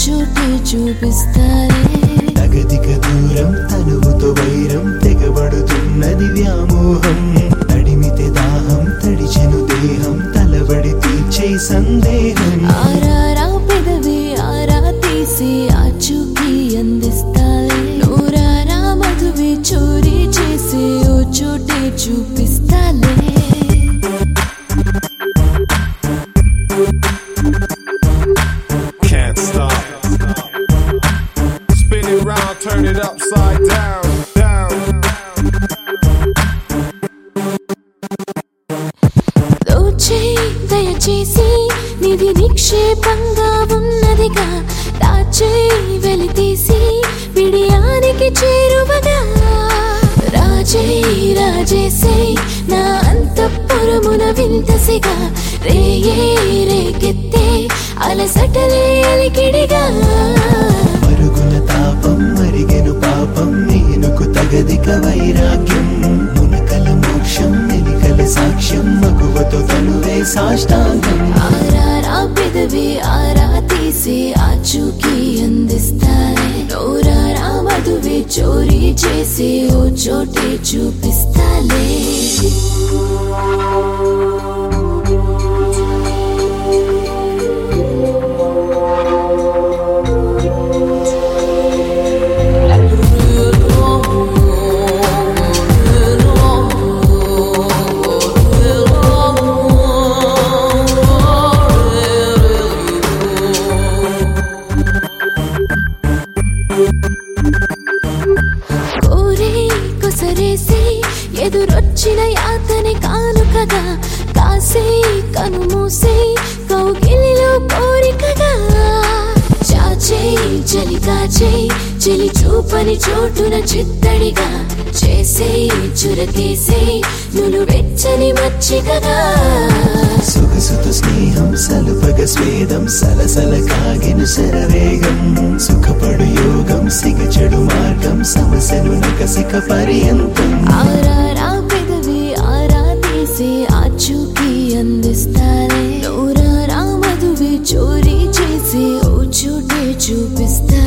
చోటే చూపిస్తారే తగదిక దూరం తనువుతో వైరం తెగబడుతున్నది వ్యామోహం తడిమితే దాహం తడిచెను దేహం తలబడి తీర్చే సందేహం ఆరారా పెదవి ఆరా తీసి ఆచూకీ అందిస్తాలే నూరారా మధువి చోరీ చేసి ఓ చోటే చూపిస్తాలే Can't stop. Spin it round, turn it upside down, down. దోచే దయచేసి నిధి నిక్షేపంగా ఉన్నదిగా దాచే వెలితీసి విడియానికి చేరువగా రాజే రాజేసే నా అంతఃపురమున వింతసిగా రేయే రేకెత్తే అలసటలే అలికిడిగా మరుగున తాపం మరిగెను పాపం నేనుకు తగదిక వైరాగ్యం మునకల మోక్షం మెలికల సాక్ష్యం మగువతో తనువే సాష్టాంగం ఆరారా పెదవి ఆరా తీసి ఆచూకీ అందిస్తారే నోరారా మధువి చోరీ చేసి ఓ చోటే చూపిస్తాలే కోరే కొసరేసి ఎదురొచ్చిన యాతని కానుకగా కాసే కనుమూసే కౌగిలిలో కోరికగా చాచే చలి కాచే చెలి చూపని చోటున చిత్తడిగా చేసే చురకేసే నులు వెచ్చని మచ్చికగా సొగసుతో స్నేహం సలుపగ స్వేదం సలసల కాగిన శరవేగం సుఖపడు యోగం సిగచెడు మార్గం సమస్యను నకసిక పర్యంతం ఆరారా పెదవి ఆరా తీసి ఆచూకీ అందిస్తారే నోరారా మధువి చోరీ చేసి ఓ చోటే చూపిస్తారే